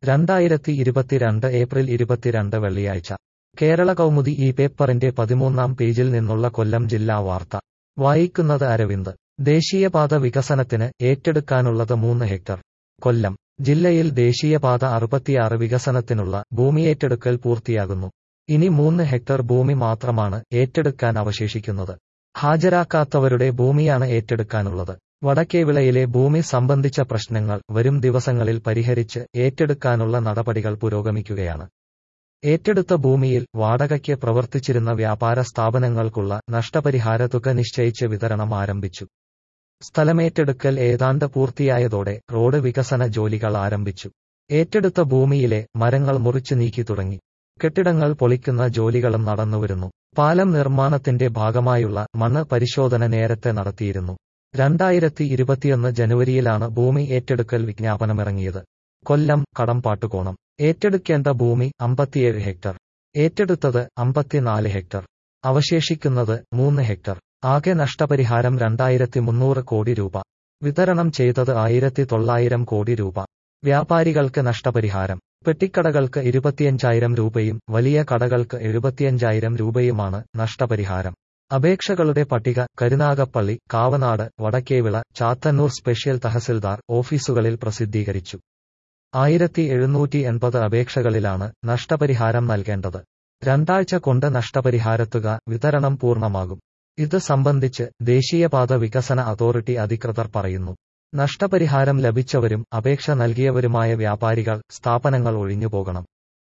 രണ്ടായിരത്തി ഇരുപത്തിരണ്ട് ഏപ്രിൽ ഇരുപത്തിരണ്ട് വെള്ളിയാഴ്ച കേരള കൗമുദി ഈ പേപ്പറിന്റെ പതിമൂന്നാം പേജിൽ നിന്നുള്ള കൊല്ലം ജില്ലാ വാർത്ത വായിക്കുന്നത് അരവിന്ദ് ദേശീയപാത വികസനത്തിന് ഏറ്റെടുക്കാനുള്ളത് മൂന്ന് ഹെക്ടർ കൊല്ലം ജില്ലയിൽ ദേശീയപാത അറുപത്തിയാറ് വികസനത്തിനുള്ള ഭൂമിയേറ്റെടുക്കൽ പൂർത്തിയാകുന്നു ഇനി മൂന്ന് ഹെക്ടർ ഭൂമി മാത്രമാണ് ഏറ്റെടുക്കാൻ അവശേഷിക്കുന്നത് ഹാജരാക്കാത്തവരുടെ ഭൂമിയാണ് ഏറ്റെടുക്കാനുള്ളത് വടക്കേവിളയിലെ ഭൂമി സംബന്ധിച്ച പ്രശ്നങ്ങൾ വരും ദിവസങ്ങളിൽ പരിഹരിച്ച് ഏറ്റെടുക്കാനുള്ള നടപടികൾ പുരോഗമിക്കുകയാണ് ഏറ്റെടുത്ത ഭൂമിയിൽ വാടകയ്ക്ക് പ്രവർത്തിച്ചിരുന്ന വ്യാപാര സ്ഥാപനങ്ങൾക്കുള്ള നഷ്ടപരിഹാര തുക നിശ്ചയിച്ച് വിതരണം ആരംഭിച്ചു സ്ഥലമേറ്റെടുക്കൽ ഏതാണ്ട് പൂർത്തിയായതോടെ റോഡ് വികസന ജോലികൾ ആരംഭിച്ചു ഏറ്റെടുത്ത ഭൂമിയിലെ മരങ്ങൾ മുറിച്ചു നീക്കി തുടങ്ങി കെട്ടിടങ്ങൾ പൊളിക്കുന്ന ജോലികളും നടന്നുവരുന്നു പാലം നിർമ്മാണത്തിന്റെ ഭാഗമായുള്ള മണ്ണ് പരിശോധന നേരത്തെ നടത്തിയിരുന്നു രണ്ടായിരത്തി ഇരുപത്തിയൊന്ന് ജനുവരിയിലാണ് ഭൂമി ഏറ്റെടുക്കൽ വിജ്ഞാപനമിറങ്ങിയത് കൊല്ലം കടമ്പാട്ടുകോണം ഏറ്റെടുക്കേണ്ട ഭൂമി അമ്പത്തിയേഴ് ഹെക്ടർ ഏറ്റെടുത്തത് അമ്പത്തിനാല് ഹെക്ടർ അവശേഷിക്കുന്നത് മൂന്ന് ഹെക്ടർ ആകെ നഷ്ടപരിഹാരം രണ്ടായിരത്തി മുന്നൂറ് കോടി രൂപ വിതരണം ചെയ്തത് ആയിരത്തി തൊള്ളായിരം കോടി രൂപ വ്യാപാരികൾക്ക് നഷ്ടപരിഹാരം പെട്ടിക്കടകൾക്ക് ഇരുപത്തിയഞ്ചായിരം രൂപയും വലിയ കടകൾക്ക് എഴുപത്തിയഞ്ചായിരം രൂപയുമാണ് നഷ്ടപരിഹാരം അപേക്ഷകളുടെ പട്ടിക കരുനാഗപ്പള്ളി കാവനാട് വടക്കേവിള ചാത്തന്നൂർ സ്പെഷ്യൽ തഹസിൽദാർ ഓഫീസുകളിൽ പ്രസിദ്ധീകരിച്ചു ആയിരത്തി എഴുന്നൂറ്റി എൺപത് അപേക്ഷകളിലാണ് നഷ്ടപരിഹാരം നൽകേണ്ടത് രണ്ടാഴ്ച കൊണ്ട് നഷ്ടപരിഹാരത്തുക വിതരണം പൂർണ്ണമാകും ഇത് സംബന്ധിച്ച് ദേശീയപാത വികസന അതോറിറ്റി അധികൃതർ പറയുന്നു നഷ്ടപരിഹാരം ലഭിച്ചവരും അപേക്ഷ നൽകിയവരുമായ വ്യാപാരികൾ സ്ഥാപനങ്ങൾ ഒഴിഞ്ഞുപോകണം